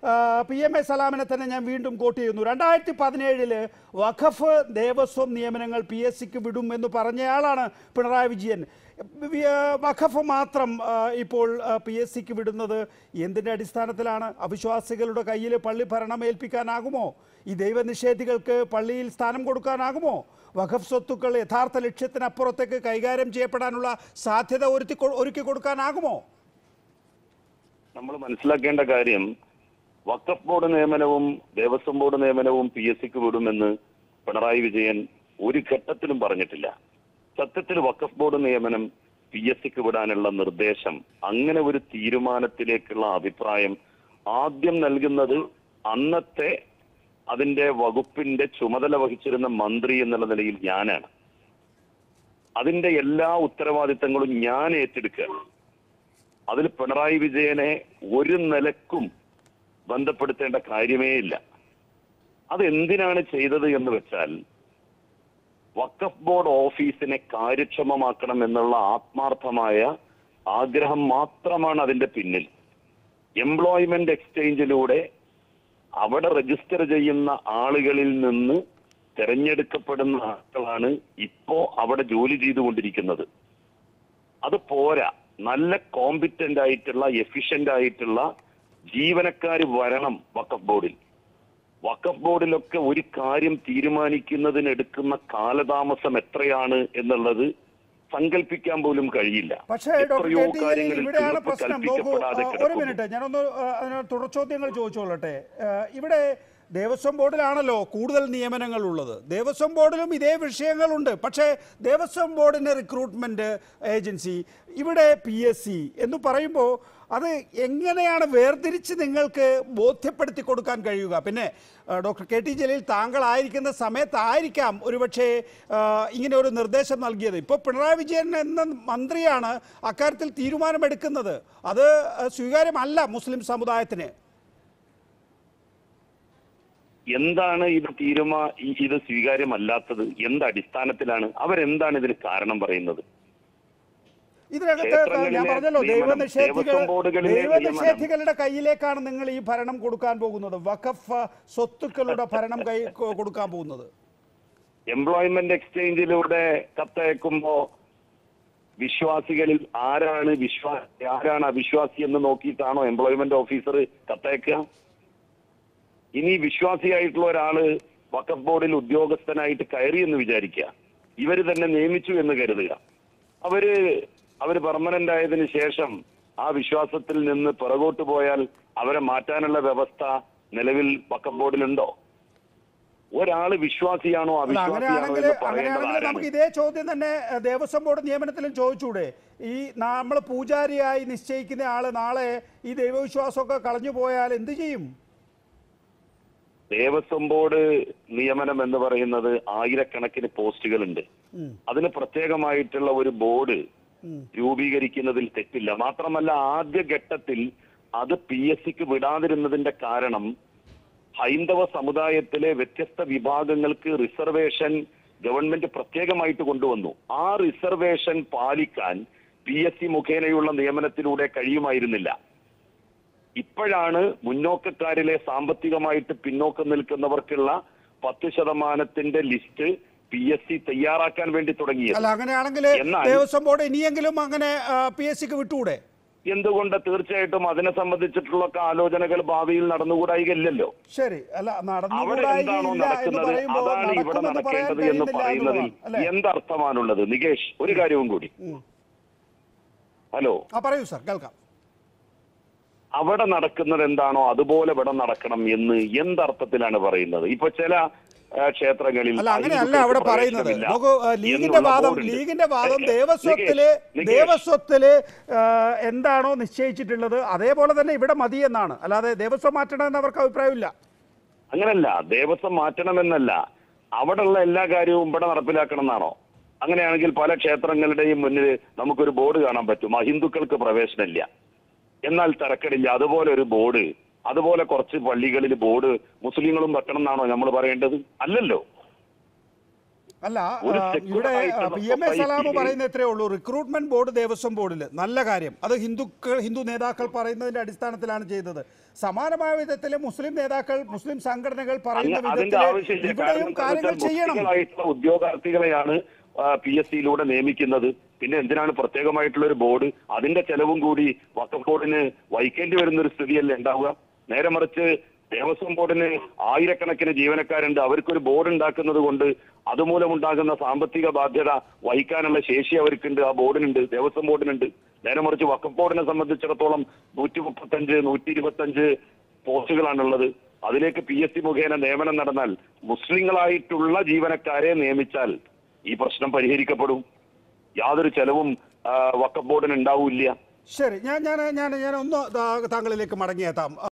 P M A സലാമിനെ തന്നെ ഞാൻ വീണ്ടും കോട്ട് ചെയ്യുന്നു രണ്ടായിരത്തി പതിനേഴില് വഖഫ് ദേവസ്വം നിയമനങ്ങൾ പി എസ് സിക്ക് വിടും എന്ന് പറഞ്ഞയാളാണ് പിണറായി വിജയൻ വി- ആ, വഖഫ് മാത്രം ആ, ഇപ്പോൾ പി എസ് സിക്ക് വിടുന്നത് എന്തിൻ്റെ അടിസ്ഥാനത്തിലാണ് അവിശ്വാസികളുടെ കയ്യിൽ പള്ളി ഭരണം ഏൽപ്പിക്കാനാകുമോ ഈ ദൈവനിഷേധികൾക്ക് പള്ളിയിൽ സ്ഥാനം കൊടുക്കാനാകുമോ വഖഫ് സ്വത്തുക്കൾ യഥാർത്ഥ ലക്ഷ്യത്തിനപ്പുറത്തേക്ക് കൈകാര്യം ചെയ്യപ്പെടാനുള്ള സാധ്യത ഒരുത്തി കൊ- ഒരുക്കി കൊടുക്കാനാകുമോ നമ്മൾ മനസ്സിലാക്കേണ്ട കാര്യം വഖഫ് ബോർഡ് നിയമനവും ദേവസ്വം ബോർഡ് നിയമനവും പി എസ് സിക്ക് വിടുമെന്ന് പിണറായി വിജയൻ ഒരു ഘട്ടത്തിലും പറഞ്ഞിട്ടില്ല സത്യത്തിൽ വഖഫ് ബോർഡ് നിയമനം പി എസ് സിക്ക് വിടാനുള്ള നിർദ്ദേശം അങ്ങനെ ഒരു തീരുമാനത്തിലേക്കുള്ള അഭിപ്രായം ആദ്യം നൽകുന്നത് അന്നത്തെ അതിന്റെ വകുപ്പിന്റെ ചുമതല വഹിച്ചിരുന്ന മന്ത്രി എന്നുള്ള നിലയിൽ ഞാനാണ് അതിന്റെ എല്ലാ ഉത്തരവാദിത്തങ്ങളും ഞാൻ ഏറ്റെടുക്കുകയാണ് അതിൽ പിണറായി വിജയനെ ഒരു നിലക്കും ബന്ധപ്പെടുത്തേണ്ട കാര്യമേ ഇല്ല അത് എന്തിനാണ് ചെയ്തത് എന്ന് വെച്ചാൽ വഖഫ് ബോർഡ് ഓഫീസിനെ കാര്യക്ഷമമാക്കണം എന്നുള്ള ആത്മാർത്ഥമായ ആഗ്രഹം മാത്രമാണ് അതിന്റെ പിന്നിൽ എംപ്ലോയ്മെന്റ് എക്സ്ചേഞ്ചിലൂടെ അവിടെ രജിസ്റ്റർ ചെയ്യുന്ന ആളുകളിൽ നിന്ന് തെരഞ്ഞെടുക്കപ്പെടുന്ന ആളുകളാണ് ഇപ്പോ അവിടെ ജോലി ചെയ്തുകൊണ്ടിരിക്കുന്നത് അത് പോരാ നല്ല കോമ്പിറ്റന്റ് ആയിട്ടുള്ള എഫിഷ്യന്റ് ആയിട്ടുള്ള ജീവനക്കാർ വരണം വഖഫ് ബോർഡിൽ വഖഫ് ബോർഡിലൊക്കെ ഒരു കാര്യം തീരുമാനിക്കുന്നതിന് എടുക്കുന്ന കാലതാമസം എത്രയാണ് എന്നുള്ളത് സങ്കല്പിക്കാൻ പോലും കഴിയില്ല പക്ഷേ ഡോക്ടർ എത്രയോ കെ ടി ജലീൽ കാര്യങ്ങളിൽ ഇവിടെയാണ് തീർപ്പ് പ്രശ്നം നോക്കൂ കൽപ്പിക്കപ്പെടാതെ ആ, ഒരു കിടക്കുന്നു. മിനിറ്റ് ഞാനൊന്ന് ആ, അതിന് തുടർ ചോദ്യങ്ങൾ ചോദിച്ചോളട്ടെ ആ, ഇവിടെ ദേവസ്വം ബോർഡിലാണല്ലോ കൂടുതൽ നിയമനങ്ങൾ ഉള്ളത് ദേവസ്വം ബോർഡിലും ഇതേ വിഷയങ്ങളുണ്ട് പക്ഷേ ദേവസ്വം ബോർഡിൻ്റെ റിക്രൂട്ട്മെന്റ് ഏജൻസി ഇവിടെ പി എസ് സി എന്ന് പറയുമ്പോൾ അത് എങ്ങനെയാണ് വേർതിരിച്ച് നിങ്ങൾക്ക് ബോധ്യപ്പെടുത്തി കൊടുക്കാൻ കഴിയുക പിന്നെ ആ, ഡോക്ടർ കെ ടി ജലീൽ താങ്കളായിരിക്കുന്ന സമയത്തായിരിക്കാം ഒരുപക്ഷെ ആ, ഇങ്ങനെ ഒരു നിർദ്ദേശം നൽകിയത് ഇപ്പോൾ പിണറായി വിജയൻ എന്ന മന്ത്രിയാണ് അക്കാര്യത്തിൽ തീരുമാനമെടുക്കുന്നത് അത് ആ, സ്വീകാര്യമല്ല മുസ്ലിം സമുദായത്തിന് എന്താണ് ഇത് തീരുമാ ഈ- ഇത് സ്വീകാര്യമല്ലാത്തത് എന്ത് അടിസ്ഥാനത്തിലാണ് അവരെന്താണ് ഇതിന് കാരണം പറയുന്നത് ഇതിനകത്ത് ക്ഷേത്രങ്ങളിലെ ഞാൻ പറഞ്ഞല്ലോ നിയമനം, ദൈവനിഷേധികൾ ദേവസ്വം ബോർഡുകളിലെ ദൈവനിഷേധികളുടെ കയ്യിലേക്കാണ് നിങ്ങൾ ഈ ഭരണം കൊടുക്കാൻ പോകുന്നത് വഖഫ് സ്വത്തുക്കളുടെ ഭരണം കൈ കൊ- കൊടുക്കാൻ പോകുന്നത് എംപ്ലോയ്മെന്റ് എക്സ്ചേഞ്ചിലൂടെ കത്തയക്കുമ്പോ വിശ്വാസികളിൽ ആരാണ് വിശ്വാസി ആരാണ് അവിശ്വാസി എന്ന് നോക്കിയിട്ടാണോ എംപ്ലോയ്മെന്റ് ഓഫീസർ കത്തയക്കുക ഇനി വിശ്വാസിയായിട്ടുള്ള ഒരാള് വഖഫ് ബോർഡിൽ ഉദ്യോഗസ്ഥനായിട്ട് കയറി എന്ന് വിചാരിക്കുക ഇവര് തന്നെ നിയമിച്ചു എന്ന് കരുതുക അവര് അവര് പെർമനന്റ് ആയതിനു ശേഷം ആ വിശ്വാസത്തിൽ നിന്ന് പിറകോട്ട് പോയാൽ അവരെ മാറ്റാനുള്ള വ്യവസ്ഥ നിലവിൽ വഖഫ് ബോർഡിലുണ്ടോ ഒരാള് വിശ്വാസിയാണോ അല്ല അവിശ്വാസിയാണോ അങ്ങനെയാണെങ്കിൽ എന്ന് പറയേണ്ടത് അങ്ങനെയാണെങ്കിൽ നമുക്ക് ആരാണ് ഇതേ ചോദ്യം തന്നെ ഏഹ്, ദേവസ്വം ബോർഡ് നിയമനത്തിലും ചോദിച്ചൂടെ ഈ നമ്മൾ പൂജാരിയായി നിശ്ചയിക്കുന്ന ആള് നാളെ ഈ ദൈവവിശ്വാസമൊക്കെ കളഞ്ഞു പോയാൽ എന്ത് ചെയ്യും ദേവസ്വം ബോർഡ് നിയമനം എന്ന് പറയുന്നത് ആയിരക്കണക്കിന് പോസ്റ്റുകളുണ്ട് ഉം, അതിന് പ്രത്യേകമായിട്ടുള്ള ഒരു ബോർഡ് ഉം. രൂപീകരിക്കുന്നതിൽ തെറ്റില്ല മാത്രമല്ല ആദ്യ ഘട്ടത്തിൽ അത് പി എസ് സിക്ക് വിടാതിരുന്നതിന്റെ കാരണം ഹൈന്ദവ സമുദായത്തിലെ വ്യത്യസ്ത വിഭാഗങ്ങൾക്ക് റിസർവേഷൻ ഗവൺമെന്റ് പ്രത്യേകമായിട്ട് കൊണ്ടുവന്നു ആ റിസർവേഷൻ പാലിക്കാൻ പി എസ് സി മുഖേനയുള്ള നിയമനത്തിലൂടെ കഴിയുമായിരുന്നില്ല ഇപ്പോഴാണ് മുന്നോക്കക്കാരിലെ സാമ്പത്തികമായിട്ട് പിന്നോക്കം നിൽക്കുന്നവർക്കുള്ള പത്ത് ശതമാനത്തിന്റെ ലിസ്റ്റ് പി എസ് സി തയ്യാറാക്കാൻ വേണ്ടി തുടങ്ങിയത് അല്ല അങ്ങനെയാണെങ്കിൽ എന്നാൽ- ദേവസ്വം ബോർഡ് ഇനിയെങ്കിലും അങ്ങനെ പി എസ് സിക്ക് വിട്ടുകൂടെ എന്തുകൊണ്ട് തീർച്ചയായിട്ടും അതിനെ സംബന്ധിച്ചിട്ടുള്ള ഒക്കെ ആലോചനകൾ ഭാവിയിൽ നടന്നുകൂടായികല്ലോ ശരി അല്ല അവിടെ എന്താണോ നടന്നുകൂടായികയില്ല എന്ന് നടക്കുന്നത് പറയുമ്പോൾ അതാണ് ഇവിടെ നടക്കുമെന്ന് പറയാൻ നടക്കേണ്ടത് എന്ന് കഴിയുന്നില്ല പറയുന്നതിൽ എന്നുള്ളതാണ് അല്ലേ എന്തർത്ഥമാണുള്ളത് നികേഷ് ഒരു കാര്യവും കൂടി ഉം. ഹലോ ആ പറയൂ സാർ കേൾക്കാം അവിടെ നടക്കുന്നത് എന്താണോ അതുപോലെ ഇവിടെ നടക്കണം എന്ന് എന്തർത്ഥത്തിലാണ് പറയുന്നത് ഇപ്പൊ ചില ആ, ക്ഷേത്രങ്ങളിൽ അല്ല അങ്ങനെയല്ല ഹിന്ദുക്കൾക്ക് അവിടെ പറയുന്നത് പ്രവേശനമില്ല നോക്കൂ ആ, ലീഗിന്റെ എന്നുള്ള വാദം ബോർഡുണ്ട്. ലീഗിന്റെ വാദം നികേഷ്, ദേവസ്വത്തില് നികേഷ്, ദേവസ്വത്തില് ആ, എന്താണോ നിശ്ചയിച്ചിട്ടുള്ളത് അതേപോലെ തന്നെ ഇവിടെ മതി എന്നാണ് അല്ലാതെ ദേവസ്വം മാറ്റണമെന്ന് അവർക്ക് അഭിപ്രായമില്ല അങ്ങനല്ല ദേവസ്വം മാറ്റണമെന്നല്ല അവിടെയുള്ള എല്ലാ കാര്യവും ഇവിടെ നടപ്പിലാക്കണം എന്നാണോ അങ്ങനെയാണെങ്കിൽ പല ക്ഷേത്രങ്ങളുടെയും മുന്നിൽ നമുക്കൊരു ബോർഡ് കാണാൻ പറ്റും അഹിന്ദുക്കൾക്ക് പ്രവേശനമില്ല എന്നാൽ തരക്കടില്ല അതുപോലെ ഒരു ബോർഡ് അതുപോലെ കുറച്ച് പള്ളികളിൽ ബോർഡ് മുസ്ലിങ്ങളും വെക്കണം എന്നാണോ നമ്മൾ പറയേണ്ടത് അല്ലല്ലോ അല്ല ഒരു ആ, secular ഇവിടെ ആയിട്ടുള്ള പി എം എ സലാം society-യിൽ പറയുന്ന ഇത്രയേ ഉള്ളൂ റിക്രൂട്ട്മെന്റ് ബോർഡ് ദേവസ്വം ബോർഡിൽ നല്ല കാര്യം അത് ഹിന്ദുക്കൾ ഹിന്ദു നേതാക്കൾ പറയുന്നതിന്റെ അടിസ്ഥാനത്തിലാണ് ചെയ്തത് സമാനമായ വിധത്തിൽ മുസ്ലിം നേതാക്കൾ മുസ്ലിം സംഘടനകൾ പറയുന്ന അങ്ങ് അതിന്റെ വിധത്തിൽ ആവശ്യമില്ല ഇവിടെയും കാരണം എന്താ കാര്യങ്ങൾ വെച്ചാൽ ചെയ്യണം മുസ്ലിങ്ങളായിട്ടുള്ള ഉദ്യോഗാർത്ഥികളെയാണ് പി എസ് സിയിലൂടെ നിയമിക്കുന്നത് പിന്നെ എന്തിനാണ് പ്രത്യേകമായിട്ടുള്ള ഒരു ബോർഡ് അതിന്റെ ചെലവും കൂടി വഖഫ് ബോർഡിന് വഹിക്കേണ്ടി വരുന്ന ഒരു സ്ഥിതിയല്ലേ ഉണ്ടാവുക നേരെ മറിച്ച് ദേവസ്വം ബോർഡിന് ആയിരക്കണക്കിന് ജീവനക്കാരുണ്ട് അവർക്കൊരു ബോർഡ് ഉണ്ടാക്കുന്നത് കൊണ്ട് അതുമൂലമുണ്ടാകുന്ന സാമ്പത്തിക ബാധ്യത വഹിക്കാനുള്ള ശേഷി അവർക്കുണ്ട് ആ ബോർഡിനുണ്ട് ദേവസ്വം ബോർഡിനുണ്ട് നേരെ മറിച്ച് വഖഫ് ബോർഡിനെ സംബന്ധിച്ചിടത്തോളം നൂറ്റി മുപ്പത്തഞ്ച് നൂറ്റി ഇരുപത്തഞ്ച് പോസ്റ്റുകളാണുള്ളത് അതിലേക്ക് പി എസ് സി മുഖേന നിയമനം നടന്നാൽ മുസ്ലിങ്ങളായിട്ടുള്ള ജീവനക്കാരെ നിയമിച്ചാൽ ഈ പ്രശ്നം പരിഹരിക്കപ്പെടും യാതൊരു ചെലവും ആ, വഖഫ് ബോർഡിന് ഉണ്ടാവില്ല ശരി ഞാൻ ഞാൻ ഞാൻ ഞാൻ ഒന്ന് താ- താങ്കളിലേക്ക് മടങ്ങിയെത്താം